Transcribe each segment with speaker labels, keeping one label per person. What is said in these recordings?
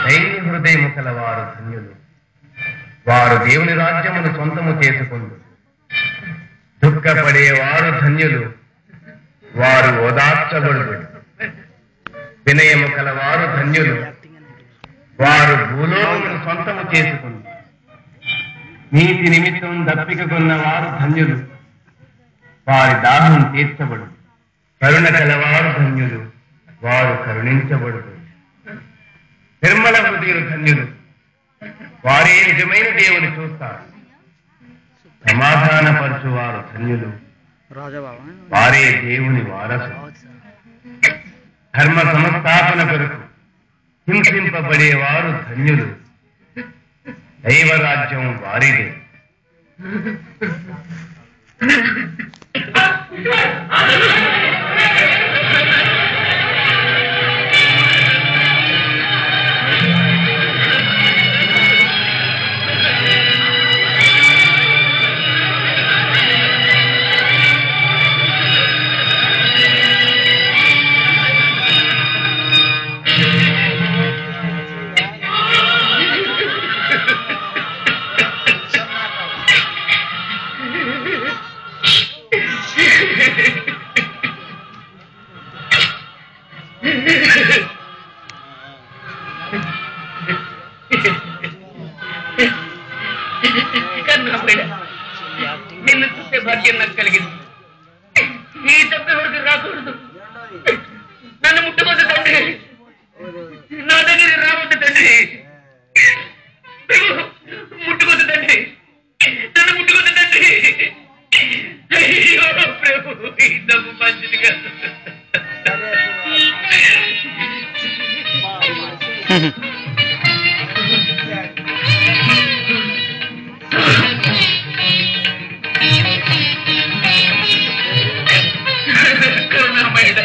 Speaker 1: దైన్య హృదయము కలవారు ధన్యులు వారు దేవుని రాజ్యమును సొంతము చేసుకుందు దుఃఖపడేవారు ధన్యులు వారు ఓదార్చబడు వినయము కలవారు ధన్యులు వారు భూలోకమును సొంతము చేసుకుంది నీతి నిమిత్తం దప్పికకున్న వారు ధన్యులు వారి దాహం తీర్చబడు కరుణ కలవారు ధన్యులు వారు కరుణించబడు నిర్మల హృదయులు ధన్యులు వారే నిజమైన దేవుని చూస్తారు సమాధానపరచువారు ధన్యులు
Speaker 2: రాజాబాబా
Speaker 1: వారే దేవుని వారసు ధర్మ సంస్థాపన కొరకు హింసింపబడేవారు ధన్యులు దైవరాజ్యం వారిదే
Speaker 3: కన్నబిడ నిన్ను చూసే భాగ్యం నాకు కలిగింది ఈ తప్ప ఎవరికి రాకూడదు నన్ను ముట్టుకోద్దు తండ్రి నా దగ్గర రావద్దు తండ్రి ప్రభు, ముట్టుకోద్దు తండ్రి నన్ను ముట్టుకోద్దు తండ్రి అయ్యో ప్రభు ఈ డబ్బు మంచిది కాదు కరుణామయుడ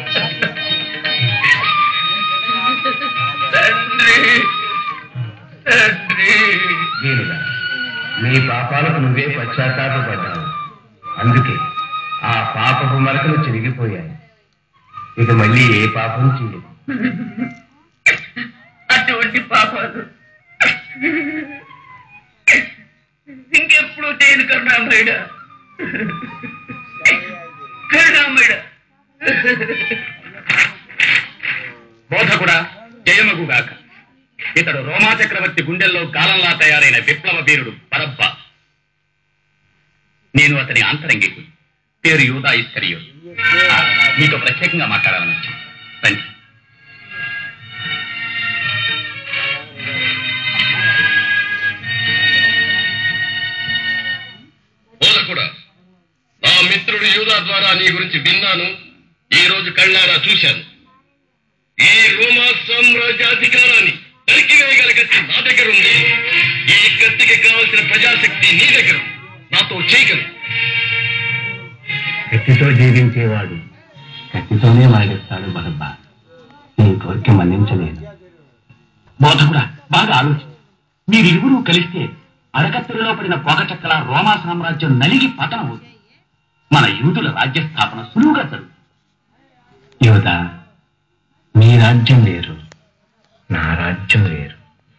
Speaker 3: తండ్రి తండ్రి
Speaker 1: దీనిగా నీ పాపాలకు నువ్వే పశ్చాత్తాపడ్డావు అందుకే ఆ పాపపు మరకలు చిరిగిపోయాయి ఇక మళ్ళీ ఏ పాపం చేయదు
Speaker 3: అటువంటి పాపాలు ఇంకెప్పుడు చేయను కరుణామయుడ కరుణామయుడ
Speaker 4: బోధకుడా జయమగుగాక ఇతడు రోమా చక్రవర్తి గుండెల్లో కాలంలా తయారైన విప్లవ వీరుడు పరబ్బ నేను అతని అంతరంగికు పేరు యూదా ఇస్కరియో మీతో ప్రత్యేకంగా మాట్లాడాలని వచ్చాను రండి
Speaker 5: బోధకుడా నా మిత్రుడు యూదా ద్వారా నీ గురించి విన్నాను ఈ రోజు కళ్ళారా చూశాను ఈ రోమా సామ్రాజ్యాధికారాన్ని నరికివేయగల కత్తి నా దగ్గర ఉంది ఈ కత్తికి కావలసిన ప్రజాశక్తి నీ దగ్గర ఉంది. నాతో చేయగలరు
Speaker 1: కత్తితో జీవించేవాడు కత్తితోనే మరణిస్తాడు బరబ్బా నీ కోరిక మన్నించలేదు
Speaker 4: బోధకుడా బాగా ఆలోచించు మీరిరువురు కలిస్తే అరకత్తెరలో పడిన పొగచక్కల రోమా సామ్రాజ్యం నలిగి పతనం అవుతుంది మన యూదుల రాజ్య స్థాపన సులువుగా జరుగుతుంది
Speaker 1: యువత నీ రాజ్యం వేరు నా రాజ్యం వేరు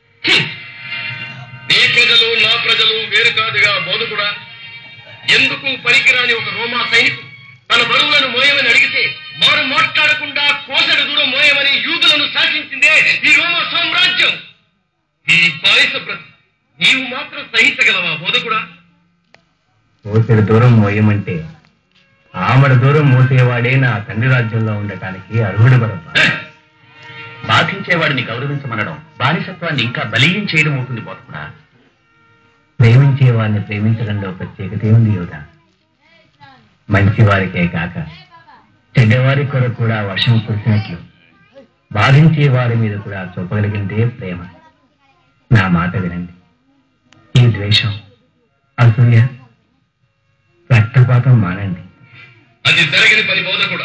Speaker 5: నీ ప్రజలు నా ప్రజలు వేరు కాదుగా బోధకుడా ఎందుకు పనికిరాని ఒక రోమా సైనికుడు తన బరువులను మోయమని అడిగితే వారు మాట్లాడకుండా కోసడు దూరం మోయమని యూదులను శాసించిందే ఈ రోమా సామ్రాజ్యం ఈ బానిస బ్రతు నీవు మాత్రం సహించగలవా బోధకుడా
Speaker 1: మోసెడు దూరం మోయమంటే ఆమడ దూరం మోసేవాడే నా తండ్రి రాజ్యంలో ఉండటానికి అర్హుడు బరబ్బా
Speaker 4: బాధించేవాడిని గౌరవించమనడం బానిసత్వాన్ని ఇంకా బలీయం చేయడం అవుతుంది బోధకుడా
Speaker 1: ప్రేమించే వారిని ప్రేమించడంలో ప్రత్యేకత ఉంది యోధ మంచి వారికే కాక చెడ్డవారి కొరకు కూడా వర్షం కురిసినట్లు బాధించే వారి మీద కూడా చూపగలిగిందే ప్రేమ నా మాట వినండి ఈ ద్వేషం అసూయ రక్తపాతం మానండి
Speaker 5: అది జరగని పని బోధకుడా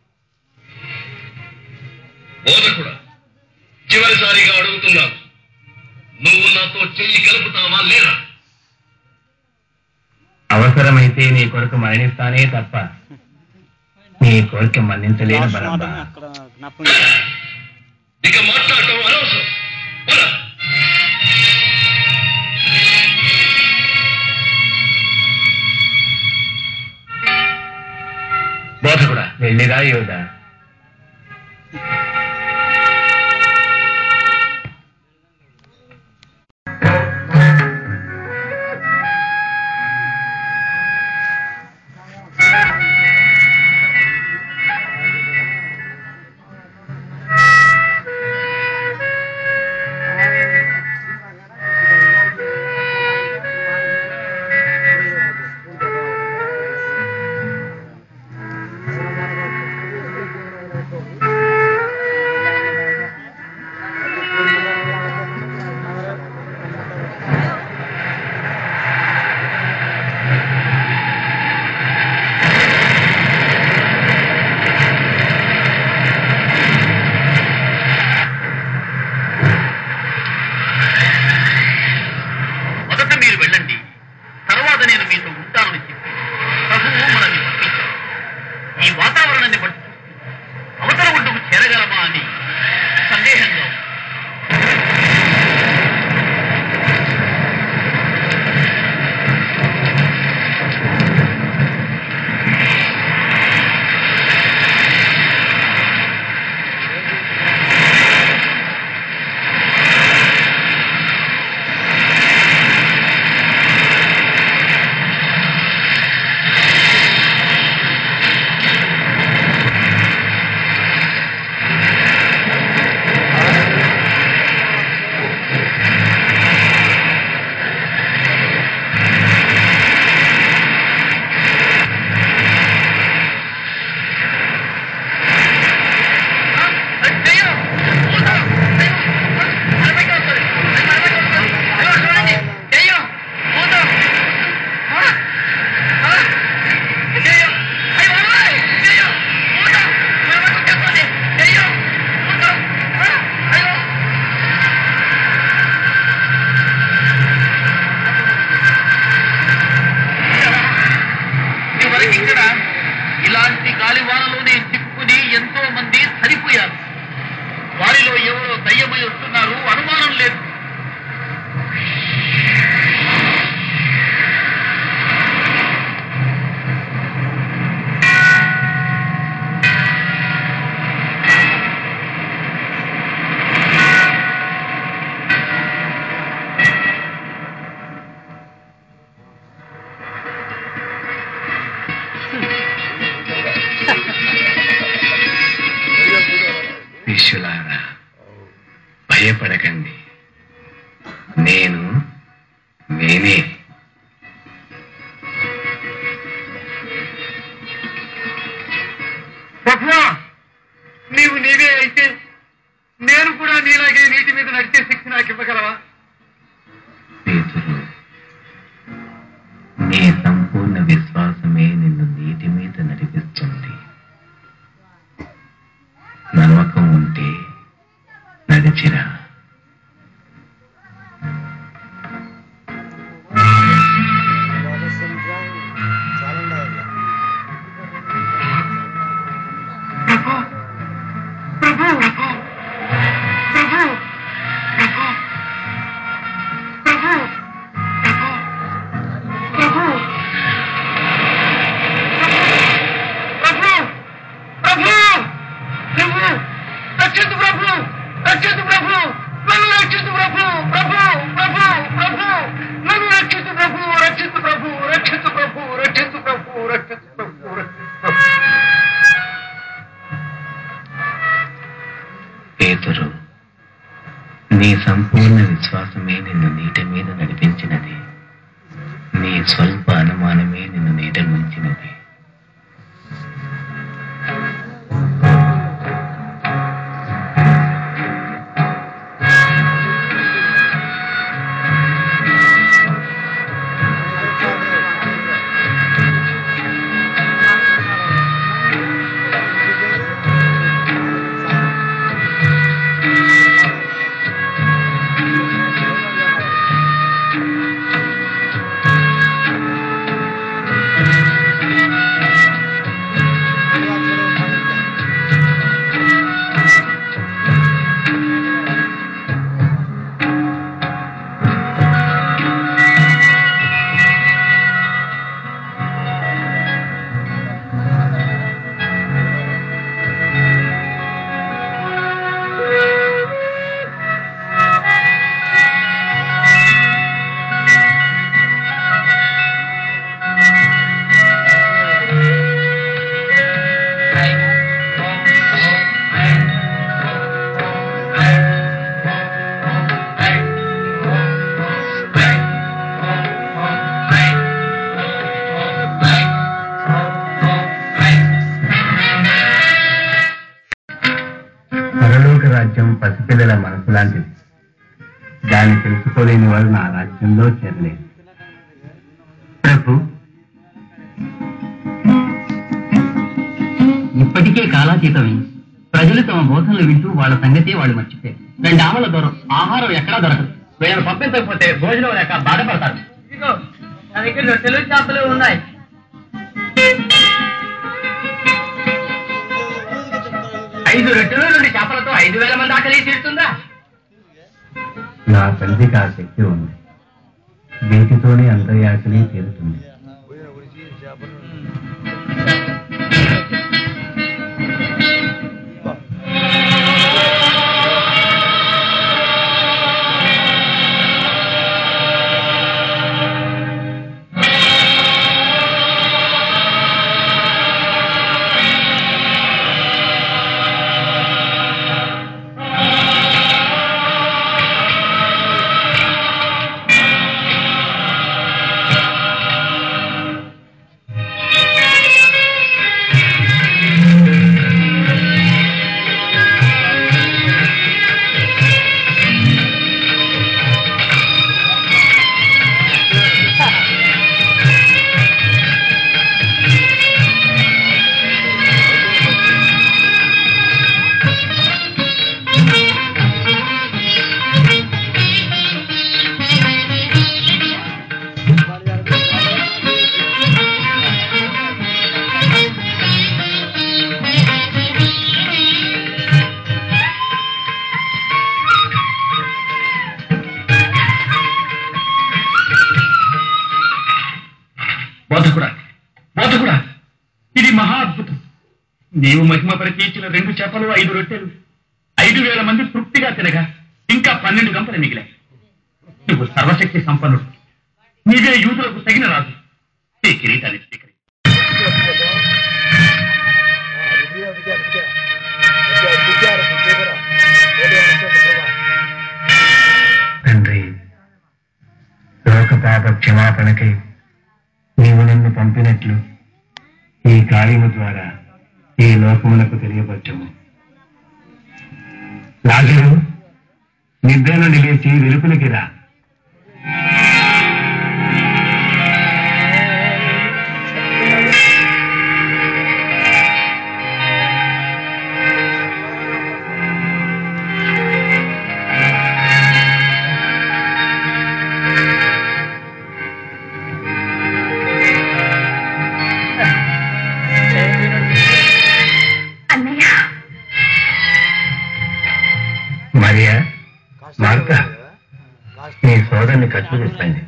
Speaker 5: బోధకుడా చివరిసారిగా అడుగుతున్నాను నువ్వు నాతో చెయ్యి కలుపుతావా లేదా
Speaker 1: అవసరమైతే నీ కొరకు మరణిస్తానే తప్ప నీ కోరిక మన్నించలేని బలబ్బా
Speaker 2: అక్కడ జ్ఞాపకం చేశారు.
Speaker 5: ఇక మాట్లాడటం అనవసరం పద.
Speaker 1: బోధకుడా వెళ్ళిరా యోధ
Speaker 4: మొదట మీరు వెళ్ళండి తర్వాత నేను మీతో ఉంటానని చెప్పి ప్రభువు మనల్ని పంపించారు ఈ వాతావరణాన్ని బట్టి అవతల ఒడ్డుకు చేరగలమా అని సందేహంగా ఉంది. చివరికి ఇక్కడ ఇలాంటి గాలివానలోనే చిక్కుని ఎంతో మంది చనిపోయారు వారిలో ఎవరో దయ్యమై వస్తున్నారు అనుమానం లేదు
Speaker 1: శిష్యులారా భయపడకండి నేను నేనే
Speaker 3: ప్రభువా నీవు నీవే అయితే నేను కూడా నీలాగే నీటి మీద నడిచే శక్తి నాకు ఇవ్వగలవా
Speaker 1: పేతురు నీ సంపూర్ణ విశ్వాసమే నిన్ను నీటి మీద నడిపిస్తుంది నమ్మకం ఉంటే నడిచిరా
Speaker 3: ప్రభు ప్రభు ప్రభు ప్రభు ప్రభు ప్రభు ప్రభు ప్రభు ప్రభు ప్రభు రక్షించు ప్రభు రక్షించు ప్రభు నన్ను రక్షించు ప్రభు ప్రభు ప్రభు ప్రభు నన్ను రక్షించు ప్రభు రక్షించు ప్రభు రక్షించు ప్రభు రక్షించు ప్రభు రక్షించు ప్రభు రక్షించు ప్రభు
Speaker 1: పేతురు నీ సంపూర్ణ విశ్వాసమే నిన్ను నీటి మీద నడిపించినది నీ స్వల్ప అనుమానమే నిన్ను నీట ముంచినది
Speaker 3: ప్రభు
Speaker 1: పరలోక రాజ్యం పసిపిల్లల మనసు లాంటిది దాన్ని తెలుసుకోలేని వారు నా రాజ్యంలో చేరలేరు ప్రభు
Speaker 2: ఇప్పటికే కాలాతీతమే ప్రజలు తమ బోధనలు వింటూ వాళ్ళ సంగతి వాళ్ళు మర్చిపోయారు రెండు ఆమల దూరం ఆహారం ఎక్కడా దొరకదు వీళ్ళని పంపించకపోతే భోజనం లేక బాధపడతారు
Speaker 3: ఇదిగో నా దగ్గర రొట్టెలు చేపలు ఉన్నాయి
Speaker 2: ఐదు రొట్టెలు రెండు చేపలతో ఐదు వేల మంది ఆకలి తీరుతుందా
Speaker 1: నా తండ్రికి ఆ శక్తి ఉంది వీటితోనే అంతర్యాకలి తీరుతుంది
Speaker 4: బోధకుడా బోధకుడా ఇది మహా అద్భుతం నీవు మహిమపరిచి ఇచ్చిన రెండు చేపలు ఐదు రొట్టెలు ఐదు వేల మంది తృప్తిగా తినగా ఇంకా పన్నెండు గంపలు మిగిలాయి నువ్వు సర్వశక్తి సంపన్నుడు నీవే యూదులకు తగిన రాజు ఈ కిరీటాన్ని స్వీకరి
Speaker 1: తండ్రి లోక పాప క్షమాపణకై నీవు నన్ను పంపినట్లు ఈ కార్యము ద్వారా ఈ లోకమునకు తెలియపరచము లాజరు నిద్ర నుండి లేచి వెలుపులకి రా
Speaker 6: అన్నయ్య
Speaker 1: మరియా మార్త నీ సోదరుని ఖర్చు చూపండి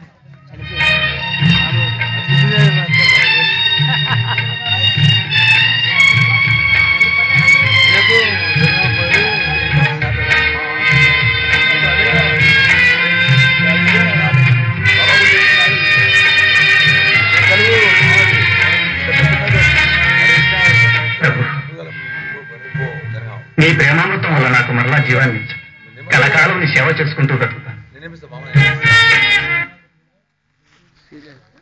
Speaker 1: ప్రభు నీ ప్రేమామృతం వల్ల నాకు మరలా జీవాన్ని ఇచ్చు కలకాలం నీ సేవ చేసుకుంటూ బ్రతుకుతాను